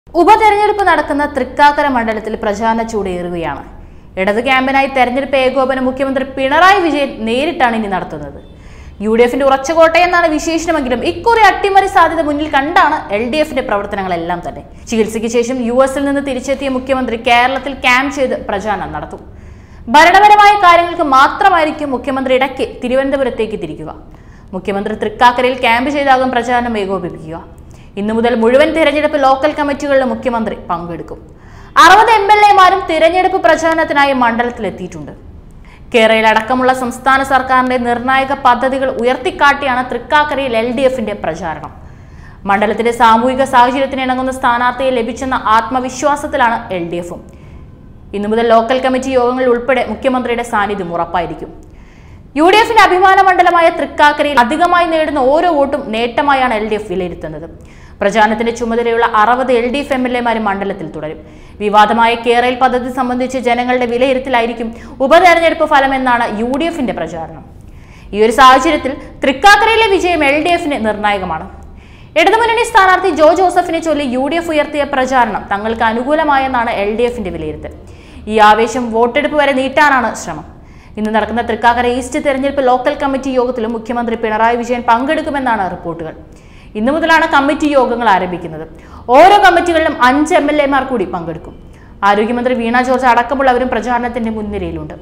ഉപതെരഞ്ഞെടുപ്പ് നടക്കുന്ന തൃക്കാക്കര മണ്ഡലത്തിൽ പ്രചാരണ ചൂടേറുകയാണ് ഇടത് ക്യാമ്പിനായി തെരഞ്ഞെടുപ്പ് ഏകോപനം മുഖ്യമന്ത്രി പിണറായി വിജയൻ നേരിട്ടാണ് ഇനി നടത്തുന്നത് യു ഡി എഫിന്റെ ഉറച്ചുകോട്ടയെന്നാണ് വിശേഷണമെങ്കിലും ഇക്കുറി അട്ടിമറി സാധ്യത മുന്നിൽ കണ്ടാണ് എൽ ഡി എഫിന്റെ പ്രവർത്തനങ്ങളെല്ലാം തന്നെ ചികിത്സയ്ക്ക് ശേഷം യു എസിൽ നിന്ന് തിരിച്ചെത്തിയ മുഖ്യമന്ത്രി കേരളത്തിൽ ക്യാമ്പ് ചെയ്ത് പ്രചാരണം നടത്തും ഭരണപരമായ കാര്യങ്ങൾക്ക് മാത്രമായിരിക്കും മുഖ്യമന്ത്രി ഇടയ്ക്ക് തിരുവനന്തപുരത്തേക്ക് തിരിക്കുക മുഖ്യമന്ത്രി തൃക്കാക്കരയിൽ ക്യാമ്പ് ചെയ്താകും പ്രചാരണം ഏകോപിപ്പിക്കുക ഇന്നു മുതൽ മുഴുവൻ തിരഞ്ഞെടുപ്പ് ലോക്കൽ കമ്മിറ്റികളിലും മുഖ്യമന്ത്രി പങ്കെടുക്കും അറുപത് എം എൽ എമാരും തിരഞ്ഞെടുപ്പ് പ്രചാരണത്തിനായി മണ്ഡലത്തിലെത്തിയിട്ടുണ്ട് കേരളയിൽ അടക്കമുള്ള സംസ്ഥാന സർക്കാരിന്റെ നിർണായക പദ്ധതികൾ ഉയർത്തിക്കാട്ടിയാണ് തൃക്കാക്കരയിൽ എൽ ഡി എഫിന്റെ പ്രചാരണം മണ്ഡലത്തിന്റെ സാമൂഹിക സാഹചര്യത്തിന് ഇണങ്ങുന്ന സ്ഥാനാർത്ഥിയെ ലഭിച്ചെന്ന ആത്മവിശ്വാസത്തിലാണ് എൽ ഡി എഫും ഇന്നു മുതൽ ലോക്കൽ കമ്മിറ്റി യോഗങ്ങളിൽ ഉൾപ്പെടെ മുഖ്യമന്ത്രിയുടെ സാന്നിധ്യം ഉറപ്പായിരിക്കും യു ഡി എഫിന്റെ അഭിമാന മണ്ഡലമായ തൃക്കാക്കരയിൽ അധികമായി നേടുന്ന ഓരോ വോട്ടും നേട്ടമായാണ് എൽ ഡി എഫ് വിലയിരുത്തുന്നത് പ്രചാരണത്തിന്റെ ചുമതലയുള്ള അറുപത് L D F M L എമാരും മണ്ഡലത്തിൽ തുടരും വിവാദമായ കേരള പദ്ധതി സംബന്ധിച്ച് ജനങ്ങളുടെ വിലയിരുത്തലായിരിക്കും ഉപതെരഞ്ഞെടുപ്പ് ഫലമെന്നാണ് യു ഡി എഫിന്റെ പ്രചാരണം ഈ ഒരു സാഹചര്യത്തിൽ തൃക്കാക്കരയിലെ വിജയം എൽ ഡി എഫിന് നിർണായകമാണ് ഇടതുമുന്നണി സ്ഥാനാർത്ഥി ജോ ജോസഫിനെ ചൊല്ലി യു ഡി എഫ് ഉയർത്തിയ പ്രചാരണം തങ്ങൾക്ക് അനുകൂലമായെന്നാണ് എൽ ഡി എഫിന്റെ വിലയിരുത്തൽ ഈ ആവേശം വോട്ടെടുപ്പ് വരെ നീട്ടാനാണ് ശ്രമം ഇന്ന് നടക്കുന്ന തൃക്കാക്കര ഈസ്റ്റ് തെരഞ്ഞെടുപ്പ് ലോക്കൽ കമ്മിറ്റി യോഗത്തിലും മുഖ്യമന്ത്രി പിണറായി വിജയൻ പങ്കെടുക്കുമെന്നാണ് റിപ്പോർട്ടുകൾ ഇന്നു മുതലാണ് കമ്മിറ്റി യോഗങ്ങൾ ആരംഭിക്കുന്നത് ഓരോ കമ്മിറ്റികളിലും അഞ്ച് എം എൽ എമാർ കൂടി പങ്കെടുക്കും ആരോഗ്യമന്ത്രി വീണ ജോർജ് അടക്കമുള്ളവരും പ്രചാരണത്തിന്റെ മുൻനിരയിലുണ്ട്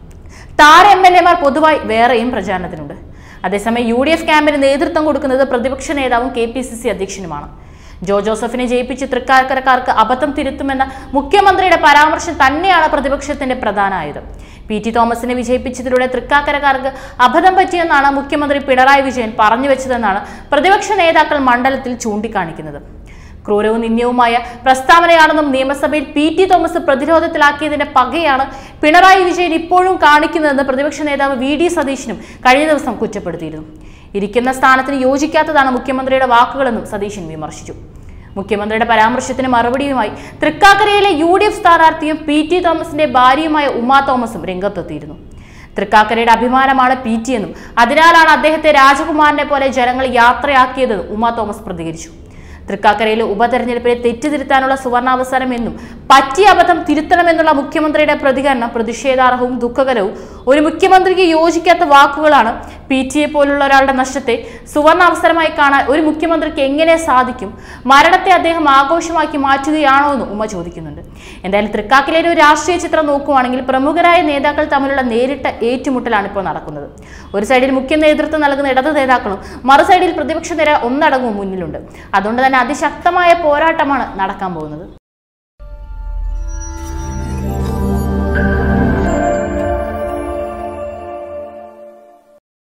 താര എം എൽ എമാർ പൊതുവായി വേറെയും പ്രചാരണത്തിനുണ്ട് അതേസമയം യു ഡി എഫ് ക്യാമ്പിന് നേതൃത്വം കൊടുക്കുന്നത് പ്രതിപക്ഷ നേതാവും കെ പി സി സി അധ്യക്ഷനുമാണ് ജോ ജോസഫിനെ ജയിപ്പിച്ച് തൃക്കാക്കരക്കാർക്ക് അബദ്ധം തിരുത്തുമെന്ന മുഖ്യമന്ത്രിയുടെ പരാമർശം തന്നെയാണ് പ്രതിപക്ഷത്തിന്റെ പ്രധാന ആയുധം പി ടി തോമസിനെ വിജയിപ്പിച്ചതിലൂടെ തൃക്കാക്കരക്കാർക്ക് അബദ്ധം പറ്റിയെന്നാണ് മുഖ്യമന്ത്രി പിണറായി വിജയൻ പറഞ്ഞു വെച്ചതെന്നാണ് പ്രതിപക്ഷ നേതാക്കൾ മണ്ഡലത്തിൽ ചൂണ്ടിക്കാണിക്കുന്നത് ക്രൂരവും നിന്ദ്യവുമായ പ്രസ്താവനയാണെന്നും നിയമസഭയിൽ പി ടി തോമസ് പ്രതിരോധത്തിലാക്കിയതിന്റെ പകയാണ് പിണറായി വിജയൻ ഇപ്പോഴും കാണിക്കുന്നതെന്ന് പ്രതിപക്ഷ നേതാവ് വി ഡി സതീശനും കഴിഞ്ഞ ദിവസം കുറ്റപ്പെടുത്തിയിരുന്നു ഇരിക്കുന്ന സ്ഥാനത്തിന് യോജിക്കാത്തതാണ് മുഖ്യമന്ത്രിയുടെ വാക്കുകളെന്നും സതീശൻ വിമർശിച്ചു മുഖ്യമന്ത്രിയുടെ പരാമർശത്തിന് മറുപടിയുമായി തൃക്കാക്കരയിലെ യു ഡി എഫ് സ്ഥാനാർത്ഥിയും പി ടി തോമസിന്റെ ഭാര്യയുമായ ഉമാ തോമസും രംഗത്തെത്തിയിരുന്നു തൃക്കാക്കരയുടെ അഭിമാനമാണ് പി ടി എന്നും അതിനാലാണ് അദ്ദേഹത്തെ രാജകുമാരനെ പോലെ ജനങ്ങൾ യാത്രയാക്കിയതെന്നും ഉമാ തോമസ് പ്രതികരിച്ചു തൃക്കാക്കരയിലെ ഉപതെരഞ്ഞെടുപ്പിനെ തെറ്റുതിരുത്താനുള്ള സുവർണാവസരം എന്നും പറ്റിയ അബദ്ധം തിരുത്തണമെന്നുള്ള മുഖ്യമന്ത്രിയുടെ പ്രതികരണം പ്രതിഷേധാർഹവും ദുഃഖകരവും ഒരു മുഖ്യമന്ത്രിക്ക് യോജിക്കാത്ത വാക്കുകളാണ് പി ടി എ പോലുള്ള ഒരാളുടെ നഷ്ടത്തെ സുവർണ അവസരമായി കാണാൻ ഒരു മുഖ്യമന്ത്രിക്ക് എങ്ങനെ സാധിക്കും മരണത്തെ അദ്ദേഹം ആഘോഷമാക്കി മാറ്റുകയാണോ എന്ന് ഉമ്മ ചോദിക്കുന്നുണ്ട് എന്തായാലും തൃക്കാക്കരയിലെ ഒരു രാഷ്ട്രീയ ചിത്രം നോക്കുവാണെങ്കിൽ പ്രമുഖരായ നേതാക്കൾ തമ്മിലുള്ള നേരിട്ട ഏറ്റുമുട്ടലാണ് ഇപ്പോൾ നടക്കുന്നത് ഒരു സൈഡിൽ മുഖ്യ നേതൃത്വം നൽകുന്ന ഇടത് നേതാക്കളും മറു സൈഡിൽ പ്രതിപക്ഷ നിര ഒന്നടങ്ങും മുന്നിലുണ്ട് അതുകൊണ്ട് തന്നെ അതിശക്തമായ പോരാട്ടമാണ് നടക്കാൻ പോകുന്നത്